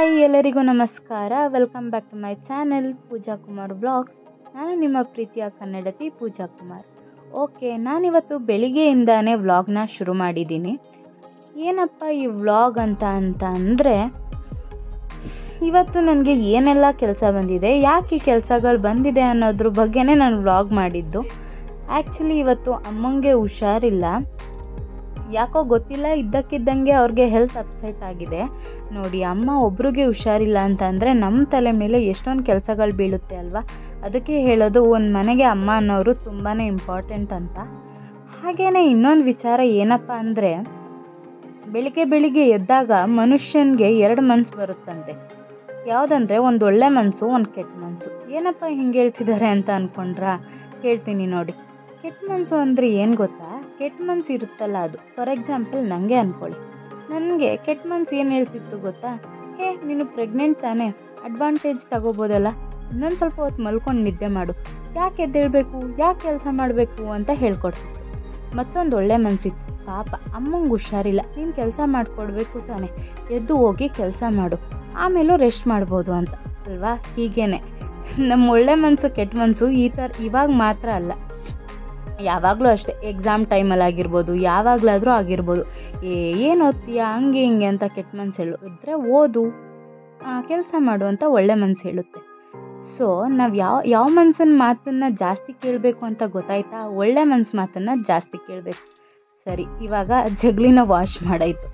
Hi ಎಲ್ಲರಿಗೂ ನಮಸ್ಕಾರ welcome back to my channel Pooja Kumar vlogs ನಾನು ನಿಮ್ಮ ಪ್ರೀತಿಯ ಕನ್ನಡತಿ ಪೂಜಾ ಕುಮಾರ್ ಓಕೆ ನಾನಿವತ್ತು ಬೆಳಿಗ್ಗೆಯಿಂದಾನೇ ವ್ಲಾಗ್ನ ಶುರು ಮಾಡಿದ್ದೀನಿ ಏನಪ್ಪ ಈ ವ್ಲಾಗ್ ಅಂತ ಅಂತ ಅಂದರೆ ಇವತ್ತು ನನಗೆ ಏನೆಲ್ಲ ಕೆಲಸ ಬಂದಿದೆ ಯಾಕೆ ಈ ಕೆಲಸಗಳು ಬಂದಿದೆ ಅನ್ನೋದ್ರ ಬಗ್ಗೆನೇ ನಾನು ವ್ಲಾಗ್ ಮಾಡಿದ್ದು ಆ್ಯಕ್ಚುಲಿ ಇವತ್ತು ಅಮ್ಮಂಗೆ ಹುಷಾರಿಲ್ಲ ಯಾಕೋ ಗೊತ್ತಿಲ್ಲ ಇದ್ದಕ್ಕಿದ್ದಂಗೆ ಅವ್ರಿಗೆ ಹೆಲ್ತ್ ಅಪ್ಸೆಟ್ ಆಗಿದೆ ನೋಡಿ ಅಮ್ಮ ಒಬ್ರಿಗೆ ಹುಷಾರಿಲ್ಲ ಅಂತ ಅಂದರೆ ನಮ್ಮ ತಲೆ ಮೇಲೆ ಎಷ್ಟೊಂದು ಕೆಲಸಗಳು ಬೀಳುತ್ತೆ ಅಲ್ವಾ ಅದಕ್ಕೆ ಹೇಳೋದು ಒಂದು ಮನೆಗೆ ಅಮ್ಮ ಅನ್ನೋರು ತುಂಬಾ ಇಂಪಾರ್ಟೆಂಟ್ ಅಂತ ಹಾಗೆಯೇ ಇನ್ನೊಂದು ವಿಚಾರ ಏನಪ್ಪ ಅಂದರೆ ಬೆಳಿಗ್ಗೆ ಬೆಳಿಗ್ಗೆ ಎದ್ದಾಗ ಮನುಷ್ಯನಿಗೆ ಎರಡು ಮನಸ್ಸು ಬರುತ್ತಂತೆ ಯಾವುದಂದ್ರೆ ಒಂದು ಒಳ್ಳೆ ಮನಸ್ಸು ಒಂದು ಕೆಟ್ಟ ಮನಸ್ಸು ಏನಪ್ಪ ಹಿಂಗೆ ಹೇಳ್ತಿದ್ದಾರೆ ಅಂತ ಅಂದ್ಕೊಂಡ್ರಾ ಹೇಳ್ತೀನಿ ನೋಡಿ ಕೆಟ್ಟ ಮನಸ್ಸು ಅಂದರೆ ಏನು ಗೊತ್ತಾ ಕೆಟ್ಟ ಮನಸ್ಸು ಇರುತ್ತಲ್ಲ ಅದು ಫಾರ್ ಎಕ್ಸಾಂಪಲ್ ನನಗೆ ಅಂದ್ಕೊಳ್ಳಿ ನನಗೆ ಕೆಟ್ಟ ಮನಸ್ಸು ಏನು ಹೇಳ್ತಿತ್ತು ಗೊತ್ತಾ ಹೇ ನೀನು ಪ್ರೆಗ್ನೆಂಟ್ ತಾನೇ ಅಡ್ವಾಂಟೇಜ್ ತಗೋಬೋದಲ್ಲ ಇನ್ನೊಂದು ಸ್ವಲ್ಪ ಹೊತ್ತು ಮಲ್ಕೊಂಡು ನಿದ್ದೆ ಮಾಡು ಯಾಕೆ ಎದ್ದೇಳಬೇಕು ಯಾಕೆ ಕೆಲಸ ಮಾಡಬೇಕು ಅಂತ ಹೇಳ್ಕೊಡ್ತಿತ್ತು ಮತ್ತೊಂದು ಒಳ್ಳೆ ಮನಸ್ಸಿತ್ತು ಪಾಪ ಅಮ್ಮಂಗೆ ಹುಷಾರಿಲ್ಲ ನೀನು ಕೆಲಸ ಮಾಡಿಕೊಡ್ಬೇಕು ತಾನೆ ಎದ್ದು ಹೋಗಿ ಕೆಲಸ ಮಾಡು ಆಮೇಲೂ ರೆಸ್ಟ್ ಮಾಡ್ಬೋದು ಅಂತ ಅಲ್ವಾ ಹೀಗೇನೆ ನಮ್ಮ ಒಳ್ಳೆ ಮನಸ್ಸು ಕೆಟ್ಟ ಮನಸ್ಸು ಈ ಥರ ಇವಾಗ ಮಾತ್ರ ಅಲ್ಲ ಯಾವಾಗಲೂ ಅಷ್ಟೇ ಎಕ್ಸಾಮ್ ಟೈಮಲ್ಲಿ ಆಗಿರ್ಬೋದು ಯಾವಾಗಲಾದರೂ ಆಗಿರ್ಬೋದು ಏ ಏನು ಓದ್ತೀಯಾ ಹಂಗೆ ಹಿಂಗೆ ಅಂತ ಕೆಟ್ಟ ಮನಸ್ಸು ಹೇಳಿದ್ರೆ ಓದು ಕೆಲಸ ಮಾಡು ಅಂತ ಒಳ್ಳೆ ಮನಸ್ಸು ಹೇಳುತ್ತೆ ಸೊ ನಾವು ಯಾವ ಯಾವ ಮನ್ಸಿನ ಮಾತನ್ನು ಜಾಸ್ತಿ ಕೇಳಬೇಕು ಅಂತ ಗೊತ್ತಾಯ್ತಾ ಒಳ್ಳೆ ಮನ್ಸು ಮಾತನ್ನು ಜಾಸ್ತಿ ಕೇಳಬೇಕು ಸರಿ ಇವಾಗ ಜಗ್ಲಿನ ವಾಶ್ ಮಾಡಾಯಿತು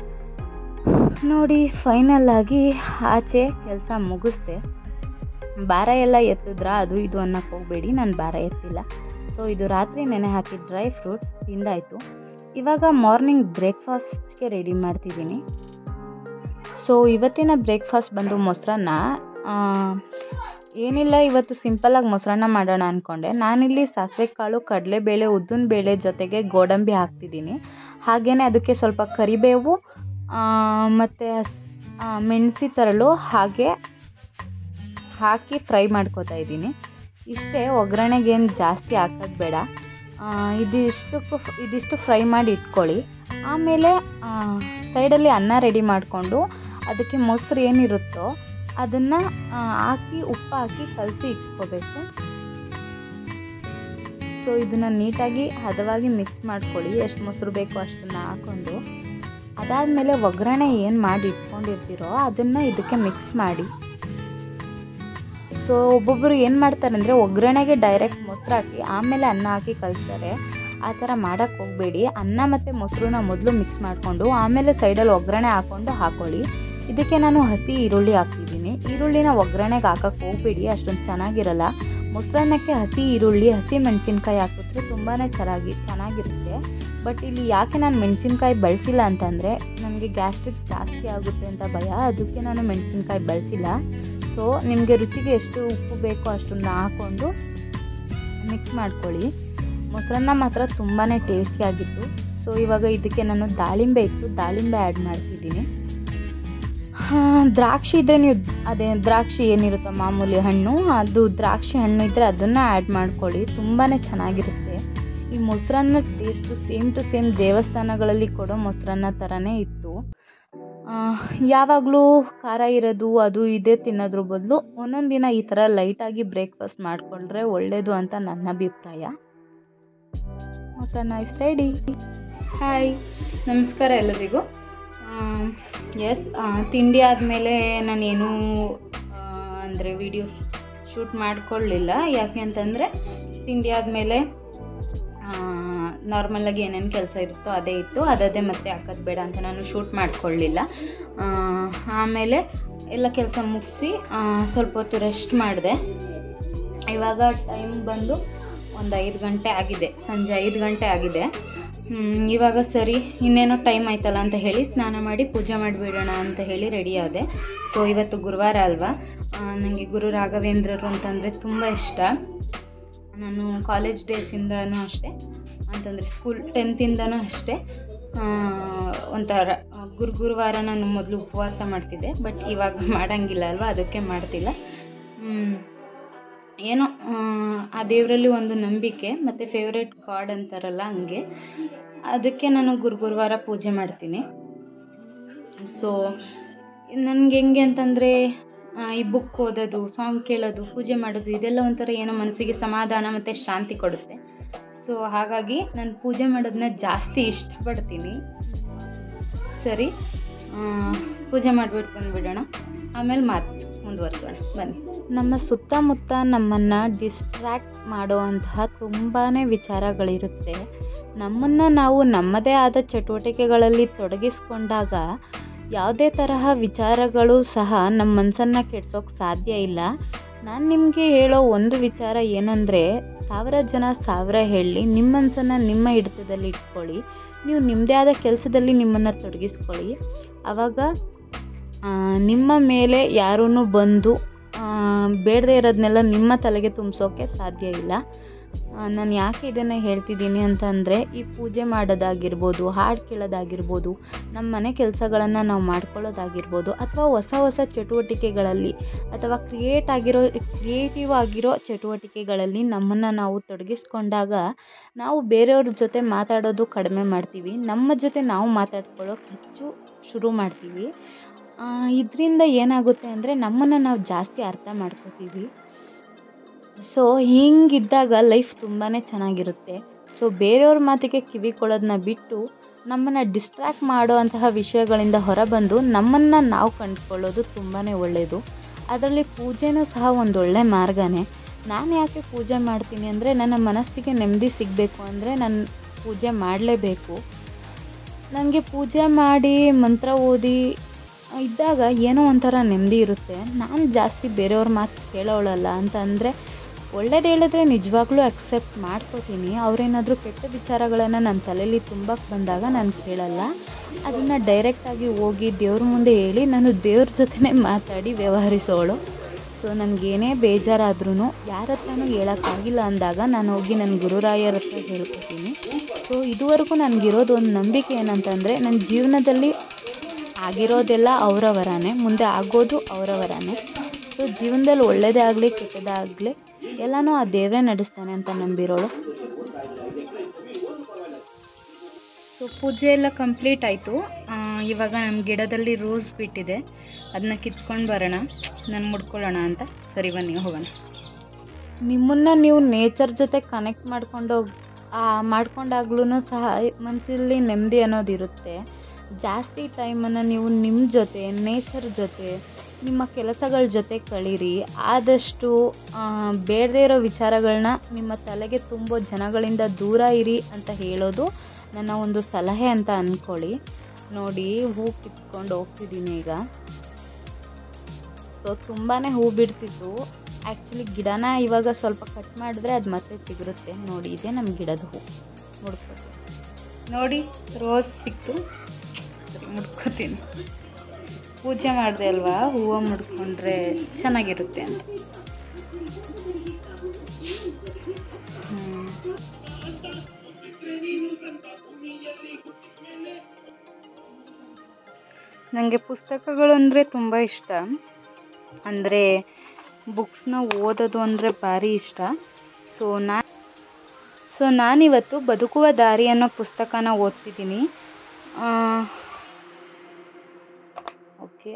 ನೋಡಿ ಫೈನಲ್ ಆಗಿ ಆಚೆ ಕೆಲಸ ಮುಗಿಸ್ದೆ ಭಾರ ಎಲ್ಲ ಎತ್ತಿದ್ರ ಅದು ಇದು ಅನ್ನಕ್ಕೆ ಹೋಗಬೇಡಿ ನಾನು ಭಾರ ಎತ್ತಿಲ್ಲ ಸೊ ಇದು ರಾತ್ರಿ ನೆನೆ ಹಾಕಿದ ಡ್ರೈ ಫ್ರೂಟ್ಸ್ ತಿಂದಾಯಿತು ಇವಾಗ ಮಾರ್ನಿಂಗ್ ಬ್ರೇಕ್ಫಾಸ್ಟ್ಗೆ ರೆಡಿ ಮಾಡ್ತಿದ್ದೀನಿ ಸೊ ಇವತ್ತಿನ ಬ್ರೇಕ್ಫಾಸ್ಟ್ ಬಂದು ಮೊಸರನ್ನ ಏನಿಲ್ಲ ಇವತ್ತು ಸಿಂಪಲಾಗಿ ಮೊಸರನ್ನ ಮಾಡೋಣ ಅಂದ್ಕೊಂಡೆ ನಾನಿಲ್ಲಿ ಸಾಸಿವೆ ಕಾಳು ಕಡಲೆಬೇಳೆ ಉದ್ದಿನ ಬೇಳೆ ಜೊತೆಗೆ ಗೋಡಂಬಿ ಹಾಕ್ತಿದ್ದೀನಿ ಹಾಗೆಯೇ ಅದಕ್ಕೆ ಸ್ವಲ್ಪ ಕರಿಬೇವು ಮತ್ತು ಮೆಣಸಿ ತರಳು ಹಾಗೆ ಹಾಕಿ ಫ್ರೈ ಮಾಡ್ಕೋತಾ ಇದ್ದೀನಿ ಇಷ್ಟೇ ಒಗ್ಗರಣೆಗೇನು ಜಾಸ್ತಿ ಹಾಕೋದು ಬೇಡ ಇದಿಷ್ಟಕ್ಕೂ ಇದಿಷ್ಟು ಫ್ರೈ ಮಾಡಿ ಇಟ್ಕೊಳ್ಳಿ ಆಮೇಲೆ ಸೈಡಲ್ಲಿ ಅನ್ನ ರೆಡಿ ಮಾಡಿಕೊಂಡು ಅದಕ್ಕೆ ಮೊಸರು ಏನಿರುತ್ತೋ ಅದನ್ನು ಹಾಕಿ ಉಪ್ಪು ಹಾಕಿ ಕಲಸಿ ಇಟ್ಕೋಬೇಕು ಸೊ ಇದನ್ನು ನೀಟಾಗಿ ಹದವಾಗಿ ಮಿಕ್ಸ್ ಮಾಡ್ಕೊಳ್ಳಿ ಎಷ್ಟು ಮೊಸರು ಬೇಕೋ ಅಷ್ಟನ್ನು ಹಾಕ್ಕೊಂಡು ಅದಾದಮೇಲೆ ಒಗ್ಗರಣೆ ಏನು ಮಾಡಿ ಇಟ್ಕೊಂಡಿರ್ತೀರೋ ಅದನ್ನು ಇದಕ್ಕೆ ಮಿಕ್ಸ್ ಮಾಡಿ ಸೊ ಒಬ್ಬೊಬ್ಬರು ಏನು ಮಾಡ್ತಾರೆ ಅಂದರೆ ಒಗ್ಗರಣೆಗೆ ಡೈರೆಕ್ಟ್ ಮೊಸರು ಹಾಕಿ ಆಮೇಲೆ ಅನ್ನ ಹಾಕಿ ಕಲಿಸ್ತಾರೆ ಆ ಥರ ಮಾಡೋಕ್ಕೆ ಹೋಗಬೇಡಿ ಅನ್ನ ಮತ್ತು ಮೊಸರನ್ನ ಮೊದಲು ಮಿಕ್ಸ್ ಮಾಡಿಕೊಂಡು ಆಮೇಲೆ ಸೈಡಲ್ಲಿ ಒಗ್ಗರಣೆ ಹಾಕ್ಕೊಂಡು ಹಾಕ್ಕೊಳ್ಳಿ ಇದಕ್ಕೆ ನಾನು ಹಸಿ ಈರುಳ್ಳಿ ಹಾಕ್ತಿದ್ದೀನಿ ಈರುಳ್ಳಿನ ಒಗ್ಗರಣೆಗೆ ಹಾಕಕ್ಕೆ ಹೋಗಬೇಡಿ ಅಷ್ಟೊಂದು ಚೆನ್ನಾಗಿರಲ್ಲ ಮೊಸರನ್ನಕ್ಕೆ ಹಸಿ ಈರುಳ್ಳಿ ಹಸಿ ಮೆಣಸಿನ್ಕಾಯಿ ಹಾಕಿದ್ರೆ ತುಂಬಾ ಚೆನ್ನಾಗಿ ಚೆನ್ನಾಗಿರುತ್ತೆ ಬಟ್ ಇಲ್ಲಿ ಯಾಕೆ ನಾನು ಮೆಣಸಿನ್ಕಾಯಿ ಬಳಸಿಲ್ಲ ಅಂತಂದರೆ ನನಗೆ ಗ್ಯಾಸ್ಟ್ರಿಕ್ ಜಾಸ್ತಿ ಆಗುತ್ತೆ ಅಂತ ಭಯ ಅದಕ್ಕೆ ನಾನು ಮೆಣಸಿನ್ಕಾಯಿ ಬಳಸಿಲ್ಲ ಸೊ ನಿಮಗೆ ರುಚಿಗೆ ಎಷ್ಟು ಉಪ್ಪು ಬೇಕೋ ಅಷ್ಟನ್ನು ಹಾಕ್ಕೊಂಡು ಮಿಕ್ಸ್ ಮಾಡ್ಕೊಳ್ಳಿ ಮೊಸರನ್ನ ಮಾತ್ರ ತುಂಬಾ ಟೇಸ್ಟಿಯಾಗಿತ್ತು ಸೊ ಇವಾಗ ಇದಕ್ಕೆ ನಾನು ದಾಳಿಂಬೆ ಇತ್ತು ದಾಳಿಂಬೆ ಆ್ಯಡ್ ಮಾಡ್ತಿದ್ದೀನಿ ದ್ರಾಕ್ಷಿ ಇದ್ದರೆ ನೀವು ಅದೇ ದ್ರಾಕ್ಷಿ ಏನಿರುತ್ತೋ ಮಾಮೂಲಿ ಹಣ್ಣು ಅದು ದ್ರಾಕ್ಷಿ ಹಣ್ಣು ಇದ್ದರೆ ಅದನ್ನು ಆ್ಯಡ್ ಮಾಡ್ಕೊಳ್ಳಿ ತುಂಬಾ ಚೆನ್ನಾಗಿರುತ್ತೆ ಈ ಮೊಸರನ್ನ ಟೇಸ್ಟು ಸೇಮ್ ಟು ಸೇಮ್ ದೇವಸ್ಥಾನಗಳಲ್ಲಿ ಕೊಡೋ ಮೊಸರನ್ನ ಥರನೇ ಇತ್ತು ಯಾವಾಗಲೂ ಖಾರ ಇರೋದು ಅದು ಇದೇ ತಿನ್ನೋದ್ರ ಬದಲು ಒಂದೊಂದು ದಿನ ಈ ಥರ ಲೈಟಾಗಿ ಬ್ರೇಕ್ಫಾಸ್ಟ್ ಮಾಡಿಕೊಂಡ್ರೆ ಒಳ್ಳೆಯದು ಅಂತ ನನ್ನ ಅಭಿಪ್ರಾಯ ಮೊಸರನ್ನ ಇಸ್ ರೆಡಿ ಹಾಯ್ ನಮಸ್ಕಾರ ಎಲ್ಲರಿಗೂ ಎಸ್ ತಿಂಡಿ ಆದಮೇಲೆ ನಾನೇನು ಅಂದರೆ ವಿಡಿಯೋಸ್ ಶೂಟ್ ಮಾಡಿಕೊಳ್ಳಿಲ್ಲ ಯಾಕೆ ಅಂತಂದರೆ ತಿಂಡಿ ಆದಮೇಲೆ ನಾರ್ಮಲಾಗಿ ಏನೇನು ಕೆಲಸ ಇರುತ್ತೋ ಅದೇ ಇತ್ತು ಅದದೇ ಮತ್ತೆ ಹಾಕೋದು ಬೇಡ ಅಂತ ನಾನು ಶೂಟ್ ಮಾಡ್ಕೊಳ್ಳಿಲ್ಲ ಆಮೇಲೆ ಎಲ್ಲ ಕೆಲಸ ಮುಗಿಸಿ ಸ್ವಲ್ಪ ಹೊತ್ತು ರೆಸ್ಟ್ ಮಾಡಿದೆ ಇವಾಗ ಟೈಮ್ ಬಂದು ಒಂದು ಐದು ಗಂಟೆ ಆಗಿದೆ ಸಂಜೆ ಐದು ಗಂಟೆ ಆಗಿದೆ ಇವಾಗ ಸರಿ ಇನ್ನೇನೋ ಟೈಮ್ ಆಯ್ತಲ್ಲ ಅಂತ ಹೇಳಿ ಸ್ನಾನ ಮಾಡಿ ಪೂಜೆ ಮಾಡಿಬಿಡೋಣ ಅಂತ ಹೇಳಿ ರೆಡಿ ಆದೆ ಸೊ ಇವತ್ತು ಗುರುವಾರ ಅಲ್ವಾ ನನಗೆ ಗುರು ರಾಘವೇಂದ್ರರು ಅಂತಂದರೆ ತುಂಬ ಇಷ್ಟ ನಾನು ಕಾಲೇಜ್ ಡೇಸಿಂದನೂ ಅಷ್ಟೇ ಅಂತಂದರೆ ಸ್ಕೂಲ್ ಟೆಂತಿಂದನೂ ಅಷ್ಟೇ ಒಂಥರ ಗುರು ಗುರುವಾರ ನಾನು ಮೊದಲು ಉಪವಾಸ ಮಾಡ್ತಿದ್ದೆ ಬಟ್ ಇವಾಗ ಮಾಡೋಂಗಿಲ್ಲ ಅಲ್ವಾ ಅದಕ್ಕೆ ಮಾಡ್ತಿಲ್ಲ ಏನೋ ಆ ದೇವರಲ್ಲಿ ಒಂದು ನಂಬಿಕೆ ಮತ್ತು ಫೇವ್ರೇಟ್ ಗಾಡ್ ಅಂತಾರಲ್ಲ ಹಂಗೆ ಅದಕ್ಕೆ ನಾನು ಗುರು ಗುರುವಾರ ಪೂಜೆ ಮಾಡ್ತೀನಿ ಸೊ ನನಗೆ ಹೆಂಗೆ ಅಂತಂದರೆ ಈ ಬುಕ್ ಓದೋದು ಸಾಂಗ್ ಕೇಳೋದು ಪೂಜೆ ಮಾಡೋದು ಇದೆಲ್ಲ ಒಂಥರ ಏನೋ ಮನಸ್ಸಿಗೆ ಸಮಾಧಾನ ಮತ್ತು ಶಾಂತಿ ಕೊಡುತ್ತೆ ಸೊ ಹಾಗಾಗಿ ನಾನು ಪೂಜೆ ಮಾಡೋದನ್ನ ಜಾಸ್ತಿ ಇಷ್ಟಪಡ್ತೀನಿ ಸರಿ ಆ, ಪೂಜೆ ಮಾಡಿಬಿಟ್ಟು ಬಂದುಬಿಡೋಣ ಆಮೇಲೆ ಮಾತು ಮುಂದುವರ್ಸೋಣ ಬನ್ನಿ ನಮ್ಮ ಸುತ್ತಮುತ್ತ ನಮ್ಮನ್ನು ಡಿಸ್ಟ್ರ್ಯಾಕ್ಟ್ ಮಾಡುವಂತಹ ತುಂಬಾ ವಿಚಾರಗಳಿರುತ್ತೆ ನಮ್ಮನ್ನು ನಾವು ನಮ್ಮದೇ ಆದ ಚಟುವಟಿಕೆಗಳಲ್ಲಿ ತೊಡಗಿಸ್ಕೊಂಡಾಗ ಯಾವುದೇ ತರಹ ವಿಚಾರಗಳು ಸಹ ನಮ್ಮ ಮನಸ್ಸನ್ನು ಕೆಡ್ಸೋಕ್ಕೆ ಸಾಧ್ಯ ಇಲ್ಲ ನಾನು ನಿಮಗೆ ಹೇಳೋ ಒಂದು ವಿಚಾರ ಏನಂದರೆ ಸಾವಿರ ಜನ ಸಾವಿರ ಹೇಳಿ ನಿಮ್ಮ ಮನಸ್ಸನ್ನು ನಿಮ್ಮ ಹಿಡಿತದಲ್ಲಿ ಇಟ್ಕೊಳ್ಳಿ ನೀವು ನಿಮ್ಮದೇ ಆದ ಕೆಲಸದಲ್ಲಿ ನಿಮ್ಮನ್ನು ತೊಡಗಿಸ್ಕೊಳ್ಳಿ ಆವಾಗ ಆ, ನಿಮ್ಮ ಮೇಲೆ ಯಾರೂ ಬಂದು ಬೇಡದೇ ಇರೋದನ್ನೆಲ್ಲ ನಿಮ್ಮ ತಲೆಗೆ ತುಂಬಿಸೋಕ್ಕೆ ಸಾಧ್ಯ ಇಲ್ಲ ನಾನು ಯಾಕೆ ಇದನ್ನು ಹೇಳ್ತಿದ್ದೀನಿ ಅಂತಂದರೆ ಈ ಪೂಜೆ ಮಾಡೋದಾಗಿರ್ಬೋದು ಹಾಡು ಕೇಳೋದಾಗಿರ್ಬೋದು ನಮ್ಮ ಮನೆ ಕೆಲಸಗಳನ್ನು ನಾವು ಮಾಡ್ಕೊಳ್ಳೋದಾಗಿರ್ಬೋದು ಅಥವಾ ಹೊಸ ಹೊಸ ಚಟುವಟಿಕೆಗಳಲ್ಲಿ ಅಥವಾ ಕ್ರಿಯೇಟ್ ಆಗಿರೋ ಕ್ರಿಯೇಟಿವ್ ಆಗಿರೋ ಚಟುವಟಿಕೆಗಳಲ್ಲಿ ನಮ್ಮನ್ನು ನಾವು ತೊಡಗಿಸ್ಕೊಂಡಾಗ ನಾವು ಬೇರೆಯವ್ರ ಜೊತೆ ಮಾತಾಡೋದು ಕಡಿಮೆ ಮಾಡ್ತೀವಿ ನಮ್ಮ ಜೊತೆ ನಾವು ಮಾತಾಡ್ಕೊಳ್ಳೋಕೆ ಹೆಚ್ಚು ಶುರು ಮಾಡ್ತೀವಿ ಇದರಿಂದ ಏನಾಗುತ್ತೆ ಅಂದರೆ ನಮ್ಮನ್ನು ನಾವು ಜಾಸ್ತಿ ಅರ್ಥ ಮಾಡ್ಕೋತೀವಿ ಸೊ ಹಿಂಗಿದ್ದಾಗ ಲೈಫ್ ತುಂಬಾ ಚೆನ್ನಾಗಿರುತ್ತೆ ಸೊ ಬೇರೆಯವ್ರ ಮಾತಿಗೆ ಕಿವಿ ಕೊಡೋದನ್ನ ಬಿಟ್ಟು ನಮ್ಮನ್ನು ಡಿಸ್ಟ್ರ್ಯಾಕ್ಟ್ ಮಾಡುವಂತಹ ವಿಷಯಗಳಿಂದ ಹೊರಬಂದು ನಮ್ಮನ್ನು ನಾವು ಕಂಡುಕೊಳ್ಳೋದು ತುಂಬಾ ಒಳ್ಳೆಯದು ಅದರಲ್ಲಿ ಪೂಜೆನೂ ಸಹ ಒಂದು ಒಳ್ಳೆ ಮಾರ್ಗನೇ ನಾನು ಯಾಕೆ ಪೂಜೆ ಮಾಡ್ತೀನಿ ಅಂದರೆ ನನ್ನ ಮನಸ್ಸಿಗೆ ನೆಮ್ಮದಿ ಸಿಗಬೇಕು ಅಂದರೆ ನಾನು ಪೂಜೆ ಮಾಡಲೇಬೇಕು ನನಗೆ ಪೂಜೆ ಮಾಡಿ ಮಂತ್ರ ಓದಿ ಇದ್ದಾಗ ಏನೋ ಒಂಥರ ನೆಮ್ಮದಿ ಇರುತ್ತೆ ನಾನು ಜಾಸ್ತಿ ಬೇರೆಯವ್ರ ಮಾತು ಕೇಳೋಳಲ್ಲ ಅಂತ ಅಂದರೆ ಒಳ್ಳೇದು ಹೇಳಿದ್ರೆ ನಿಜವಾಗ್ಲೂ ಅಕ್ಸೆಪ್ಟ್ ಮಾಡ್ಕೋತೀನಿ ಅವರೇನಾದರೂ ಕೆಟ್ಟ ವಿಚಾರಗಳನ್ನು ನನ್ನ ತಲೆಯಲ್ಲಿ ತುಂಬಕ್ಕೆ ಬಂದಾಗ ನಾನು ಕೇಳಲ್ಲ ಅದನ್ನು ಡೈರೆಕ್ಟಾಗಿ ಹೋಗಿ ದೇವ್ರ ಮುಂದೆ ಹೇಳಿ ನಾನು ದೇವ್ರ ಜೊತೆನೇ ಮಾತಾಡಿ ವ್ಯವಹರಿಸೋಳು ಸೊ ನನಗೇನೇ ಬೇಜಾರಾದ್ರೂ ಯಾರ ಹತ್ರನೂ ಹೇಳೋಕ್ಕಾಗಿಲ್ಲ ಅಂದಾಗ ನಾನು ಹೋಗಿ ನನ್ನ ಗುರುರಾಯರ ಹತ್ರ ಹೇಳ್ಕೊತೀನಿ ಸೊ ಇದುವರೆಗೂ ನನಗಿರೋದು ಒಂದು ನಂಬಿಕೆ ಏನಂತಂದರೆ ನನ್ನ ಜೀವನದಲ್ಲಿ ಆಗಿರೋದೆಲ್ಲ ಅವರವರನೇ ಮುಂದೆ ಆಗೋದು ಅವರವರನೇ ಸೊ ಜೀವನದಲ್ಲಿ ಒಳ್ಳೇದೇ ಆಗಲಿ ಕೆಟ್ಟದೇ ಆಗಲಿ ಎಲ್ಲನೂ ಆ ದೇವರೇ ನಡೆಸ್ತಾನೆ ಅಂತ ನಂಬಿರೋಳು ಸೊ ಪೂಜೆ ಎಲ್ಲ ಕಂಪ್ಲೀಟ್ ಆಯಿತು ಇವಾಗ ನಮ್ಮ ಗಿಡದಲ್ಲಿ ರೋಸ್ ಬಿಟ್ಟಿದೆ ಅದನ್ನ ಕಿತ್ಕೊಂಡು ಬರೋಣ ನಾನು ಮುಡ್ಕೊಳ್ಳೋಣ ಅಂತ ಸರಿ ಬನ್ನಿ ಹೋಗೋಣ ನಿಮ್ಮನ್ನು ನೀವು ನೇಚರ್ ಜೊತೆ ಕನೆಕ್ಟ್ ಮಾಡ್ಕೊಂಡು ಮಾಡ್ಕೊಂಡಾಗ್ಲೂ ಸಹ ಮನಸ್ಸಲ್ಲಿ ನೆಮ್ಮದಿ ಅನ್ನೋದಿರುತ್ತೆ ಜಾಸ್ತಿ ಟೈಮನ್ನು ನೀವು ನಿಮ್ಮ ಜೊತೆ ನೇಚರ್ ಜೊತೆ ನಿಮ್ಮ ಕೆಲಸಗಳ ಜೊತೆ ಕಳೀರಿ ಆದಷ್ಟು ಬೇಡದೇ ಇರೋ ವಿಚಾರಗಳನ್ನ ನಿಮ್ಮ ತಲೆಗೆ ತುಂಬೋ ಜನಗಳಿಂದ ದೂರ ಇರಿ ಅಂತ ಹೇಳೋದು ನನ್ನ ಒಂದು ಸಲಹೆ ಅಂತ ಅಂದ್ಕೊಳ್ಳಿ ನೋಡಿ ಹೂ ಕಿತ್ಕೊಂಡು ಹೋಗ್ತಿದ್ದೀನಿ ಈಗ ಸೊ ತುಂಬಾ ಹೂ ಬಿಡ್ತಿತ್ತು ಆ್ಯಕ್ಚುಲಿ ಗಿಡನ ಇವಾಗ ಸ್ವಲ್ಪ ಕಟ್ ಮಾಡಿದ್ರೆ ಅದು ಮತ್ತೆ ಚಿಗುರುತ್ತೆ ನೋಡಿ ಇದೆ ನಮ್ಮ ಗಿಡದ ಹೂ ಮುಡ್ಕೋತೀನಿ ನೋಡಿ ರೋಸ್ ಸಿಕ್ತು ಸರಿ ಮುಡ್ಕೋತೀನಿ ಪೂಜೆ ಮಾಡಿದೆ ಅಲ್ವಾ ಹೂವು ಮುಡ್ಕೊಂಡ್ರೆ ಚೆನ್ನಾಗಿರುತ್ತೆ ಅಂತ ಹ್ಮ್. ನನಗೆ ಪುಸ್ತಕಗಳು ಅಂದರೆ ತುಂಬ ಇಷ್ಟ ಅಂದರೆ ಬುಕ್ಸ್ನ ಓದೋದು ಅಂದರೆ ಭಾರಿ ಇಷ್ಟ ಸೊ ನಾ ಸೊ ನಾನಿವತ್ತು ಬದುಕುವ ದಾರಿ ಅನ್ನೋ ಪುಸ್ತಕನ ಓದ್ತಿದ್ದೀನಿ ಓಕೆ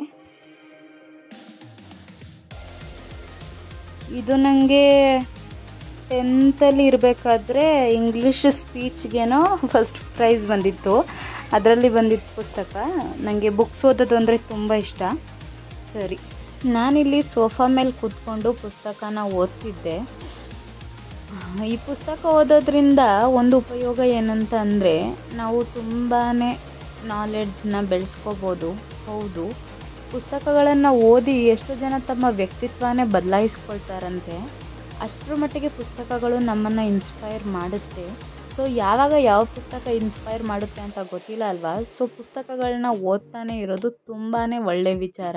ಇದು ನನಗೆ ಟೆಂತಲ್ಲಿ ಇರಬೇಕಾದ್ರೆ ಇಂಗ್ಲೀಷ್ ಸ್ಪೀಚ್ಗೇನೋ ಫಸ್ಟ್ ಪ್ರೈಸ್ ಬಂದಿತ್ತು ಅದರಲ್ಲಿ ಬಂದಿದ್ದ ಪುಸ್ತಕ ನನಗೆ ಬುಕ್ಸ್ ಓದೋದು ಅಂದರೆ ತುಂಬ ಇಷ್ಟ ಸರಿ ನಾನಿಲ್ಲಿ ಸೋಫಾ ಮೇಲೆ ಕೂತ್ಕೊಂಡು ಪುಸ್ತಕನ ಓದ್ತಿದ್ದೆ ಈ ಪುಸ್ತಕ ಓದೋದ್ರಿಂದ ಒಂದು ಉಪಯೋಗ ಏನಂತ ಅಂದರೆ ನಾವು ತುಂಬಾ ನಾಲೆಡ್ಜ್ನ ಬೆಳೆಸ್ಕೋಬೋದು ಹೌದು ಪುಸ್ತಕಗಳನ್ನು ಓದಿ ಎಷ್ಟು ಜನ ತಮ್ಮ ವ್ಯಕ್ತಿತ್ವನೇ ಬದಲಾಯಿಸ್ಕೊಳ್ತಾರಂತೆ ಅಷ್ಟರ ಮಟ್ಟಿಗೆ ಪುಸ್ತಕಗಳು ನಮ್ಮನ್ನು ಇನ್ಸ್ಪೈರ್ ಮಾಡುತ್ತೆ ಸೊ ಯಾವಾಗ ಯಾವ ಪುಸ್ತಕ ಇನ್ಸ್ಪೈರ್ ಮಾಡುತ್ತೆ ಅಂತ ಗೊತ್ತಿಲ್ಲ ಅಲ್ವಾ ಸೊ ಪುಸ್ತಕಗಳನ್ನ ಓದ್ತಾನೆ ಇರೋದು ತುಂಬಾ ಒಳ್ಳೆಯ ವಿಚಾರ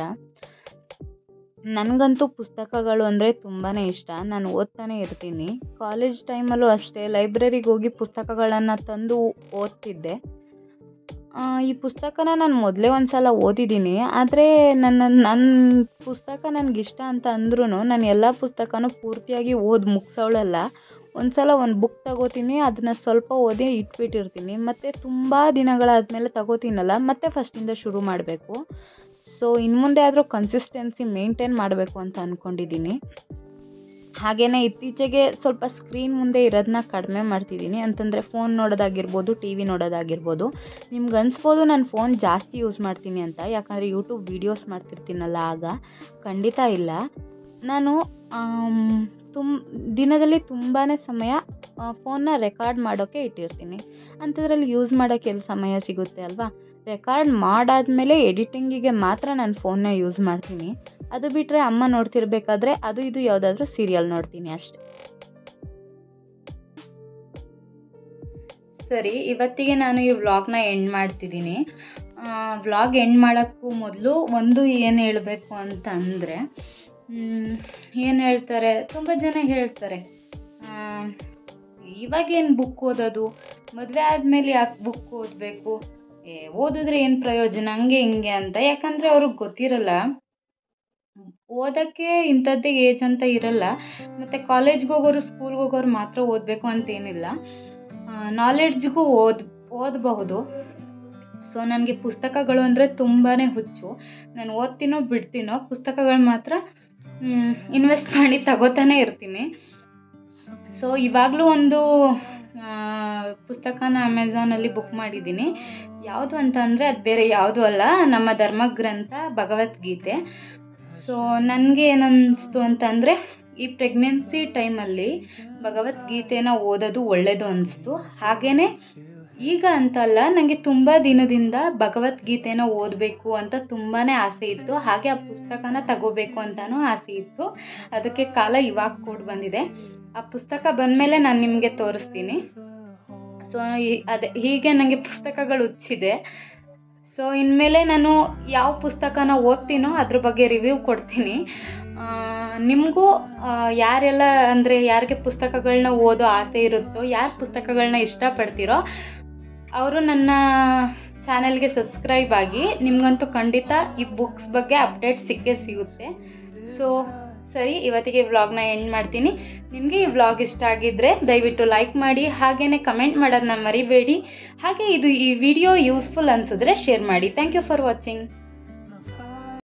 ನನಗಂತೂ ಪುಸ್ತಕಗಳು ಅಂದರೆ ತುಂಬಾ ಇಷ್ಟ ನಾನು ಓದ್ತಾನೆ ಇರ್ತೀನಿ ಕಾಲೇಜ್ ಟೈಮಲ್ಲೂ ಅಷ್ಟೇ ಲೈಬ್ರರಿಗೆ ಹೋಗಿ ಪುಸ್ತಕಗಳನ್ನು ತಂದು ಓದ್ತಿದ್ದೆ ಈ ಪುಸ್ತಕನ ನಾನು ಮೊದಲೇ ಒಂದು ಸಲ ಓದಿದ್ದೀನಿ ಆದರೆ ನನ್ನ ನನ್ನ ಪುಸ್ತಕ ನನಗಿಷ್ಟ ಅಂತ ಅಂದ್ರೂ ನಾನು ಎಲ್ಲ ಪುಸ್ತಕನೂ ಪೂರ್ತಿಯಾಗಿ ಓದಿ ಮುಗಿಸೋಳಲ್ಲ ಒಂದು ಸಲ ಒಂದು ಬುಕ್ ತಗೋತೀನಿ ಅದನ್ನು ಸ್ವಲ್ಪ ಓದಿ ಇಟ್ಬಿಟ್ಟಿರ್ತೀನಿ ಮತ್ತು ತುಂಬ ದಿನಗಳಾದಮೇಲೆ ತಗೋತೀನಲ್ಲ ಮತ್ತೆ ಫಸ್ಟಿಂದ ಶುರು ಮಾಡಬೇಕು ಸೊ ಇನ್ನು ಮುಂದೆ ಆದರೂ ಕನ್ಸಿಸ್ಟೆನ್ಸಿ ಮೇಂಟೈನ್ ಮಾಡಬೇಕು ಅಂತ ಅಂದ್ಕೊಂಡಿದ್ದೀನಿ ಹಾಗೆಯೇ ಇತ್ತೀಚೆಗೆ ಸ್ವಲ್ಪ ಸ್ಕ್ರೀನ್ ಮುಂದೆ ಇರೋದನ್ನ ಕಡಿಮೆ ಮಾಡ್ತಿದ್ದೀನಿ ಅಂತಂದರೆ ಫೋನ್ ನೋಡೋದಾಗಿರ್ಬೋದು ಟಿ ವಿ ನೋಡೋದಾಗಿರ್ಬೋದು ನಿಮ್ಗೆ ಅನಿಸ್ಬೋದು ನಾನು ಫೋನ್ ಜಾಸ್ತಿ ಯೂಸ್ ಮಾಡ್ತೀನಿ ಅಂತ ಯಾಕಂದರೆ ಯೂಟ್ಯೂಬ್ ವೀಡಿಯೋಸ್ ಮಾಡ್ತಿರ್ತೀನಲ್ಲ ಆಗ ಖಂಡಿತ ಇಲ್ಲ ನಾನು ತುಮ್ ದಿನದಲ್ಲಿ ತುಂಬಾ ಸಮಯ ಫೋನ್ನ ರೆಕಾರ್ಡ್ ಮಾಡೋಕ್ಕೆ ಇಟ್ಟಿರ್ತೀನಿ ಅಂಥದ್ರಲ್ಲಿ ಯೂಸ್ ಮಾಡೋಕ್ಕೆ ಎಲ್ಲಿ ಸಮಯ ಸಿಗುತ್ತೆ ಅಲ್ವಾ ರೆಕಾರ್ಡ್ ಮಾಡಾದಮೇಲೆ ಎಡಿಟಿಂಗಿಗೆ ಮಾತ್ರ ನಾನು ಫೋನ್ನ ಯೂಸ್ ಮಾಡ್ತೀನಿ ಅದು ಬಿಟ್ಟರೆ ಅಮ್ಮ ನೋಡ್ತಿರ್ಬೇಕಾದ್ರೆ ಅದು ಇದು ಯಾವುದಾದ್ರೂ ಸೀರಿಯಲ್ ನೋಡ್ತೀನಿ ಅಷ್ಟೆ ಸರಿ ಇವತ್ತಿಗೆ ನಾನು ಈ ವ್ಲಾಗ್ನ ಎಂಡ್ ಮಾಡ್ತಿದ್ದೀನಿ ವ್ಲಾಗ್ ಎಂಡ್ ಮಾಡೋಕ್ಕೂ ಮೊದಲು ಒಂದು ಏನು ಹೇಳಬೇಕು ಅಂತ ಅಂದರೆ ಏನು ಹೇಳ್ತಾರೆ ತುಂಬ ಜನ ಹೇಳ್ತಾರೆ ಇವಾಗೇನು ಬುಕ್ ಓದೋದು ಮದುವೆ ಆದಮೇಲೆ ಯಾಕೆ ಬುಕ್ ಓದಬೇಕು ಏ ಓದಿದ್ರೆ ಏನು ಪ್ರಯೋಜನ ಹಂಗೆ ಹಿಂಗೆ ಅಂತ ಯಾಕಂದರೆ ಅವ್ರಿಗೆ ಗೊತ್ತಿರಲ್ಲ ಓದೋಕ್ಕೆ ಇಂಥದ್ದೇ ಏಜ್ ಅಂತ ಇರಲ್ಲ ಮತ್ತು ಕಾಲೇಜ್ಗೆ ಹೋಗೋರು ಸ್ಕೂಲ್ಗೆ ಹೋಗೋರು ಮಾತ್ರ ಓದಬೇಕು ಅಂತೇನಿಲ್ಲ ನಾಲೆಡ್ಜ್ಗೂ ಓದ್ ಓದಬಹುದು ಸೊ ನನಗೆ ಪುಸ್ತಕಗಳು ಅಂದರೆ ತುಂಬಾ ಹುಚ್ಚು ನಾನು ಓದ್ತೀನೋ ಬಿಡ್ತೀನೋ ಪುಸ್ತಕಗಳು ಮಾತ್ರ ಇನ್ವೆಸ್ಟ್ ಮಾಡಿ ತಗೋತಾನೆ ಇರ್ತೀನಿ ಸೊ ಇವಾಗಲೂ ಒಂದು ಪುಸ್ತಕನ ಅಮೆಝಾನಲ್ಲಿ ಬುಕ್ ಮಾಡಿದ್ದೀನಿ ಯಾವುದು ಅಂತ ಅಂದರೆ ಅದು ಬೇರೆ ಯಾವುದೂ ಅಲ್ಲ ನಮ್ಮ ಧರ್ಮಗ್ರಂಥ ಭಗವದ್ಗೀತೆ ಸೊ ನನಗೆ ಏನನ್ನಿಸ್ತು ಅಂತಂದರೆ ಈ ಪ್ರೆಗ್ನೆನ್ಸಿ ಟೈಮಲ್ಲಿ ಭಗವದ್ಗೀತೆನ ಓದೋದು ಒಳ್ಳೆಯದು ಅನಿಸ್ತು ಹಾಗೆಯೇ ಈಗ ಅಂತಲ್ಲ ನನಗೆ ತುಂಬ ದಿನದಿಂದ ಭಗವದ್ಗೀತೆನ ಓದಬೇಕು ಅಂತ ತುಂಬಾ ಆಸೆ ಇತ್ತು ಹಾಗೆ ಆ ಪುಸ್ತಕನ ತಗೋಬೇಕು ಅಂತಲೂ ಆಸೆ ಇತ್ತು ಅದಕ್ಕೆ ಕಾಲ ಇವಾಗ ಕೂಡ ಬಂದಿದೆ ಆ ಪುಸ್ತಕ ಬಂದಮೇಲೆ ನಾನು ನಿಮಗೆ ತೋರಿಸ್ತೀನಿ ಸೊ ಅದೇ ಹೀಗೆ ನನಗೆ ಪುಸ್ತಕಗಳು ಹುಚ್ಚಿದೆ ಸೊ ಇನ್ಮೇಲೆ ನಾನು ಯಾವ ಪುಸ್ತಕನ ಓದ್ತೀನೋ ಅದ್ರ ಬಗ್ಗೆ ರಿವ್ಯೂ ಕೊಡ್ತೀನಿ ನಿಮಗೂ ಯಾರೆಲ್ಲ ಅಂದರೆ ಯಾರಿಗೆ ಪುಸ್ತಕಗಳನ್ನ ಓದೋ ಆಸೆ ಇರುತ್ತೋ ಯಾರು ಪುಸ್ತಕಗಳನ್ನ ಇಷ್ಟಪಡ್ತೀರೋ ಅವರು ನನ್ನ ಚಾನೆಲ್ಗೆ ಸಬ್ಸ್ಕ್ರೈಬ್ ಆಗಿ ನಿಮಗಂತೂ ಖಂಡಿತ ಈ ಬುಕ್ಸ್ ಬಗ್ಗೆ ಅಪ್ಡೇಟ್ ಸಿಕ್ಕೇ ಸಿಗುತ್ತೆ ಸೊ ಸರಿ ಇವತ್ತಿಗೆ ವ್ಲಾಗ್ನ ಎಂಡ್ ಮಾಡ್ತೀನಿ ನಿಮಗೆ ಈ ವ್ಲಾಗ್ ಇಷ್ಟ ಆಗಿದ್ದರೆ ದಯವಿಟ್ಟು ಲೈಕ್ ಮಾಡಿ ಹಾಗೆಯೇ ಕಮೆಂಟ್ ಮಾಡೋದನ್ನ ಮರಿಬೇಡಿ ಹಾಗೆ ಇದು ಈ ವಿಡಿಯೋ ಯೂಸ್ಫುಲ್ ಅನಿಸಿದ್ರೆ ಶೇರ್ ಮಾಡಿ ಥ್ಯಾಂಕ್ ಯು ಫಾರ್ ವಾಚಿಂಗ್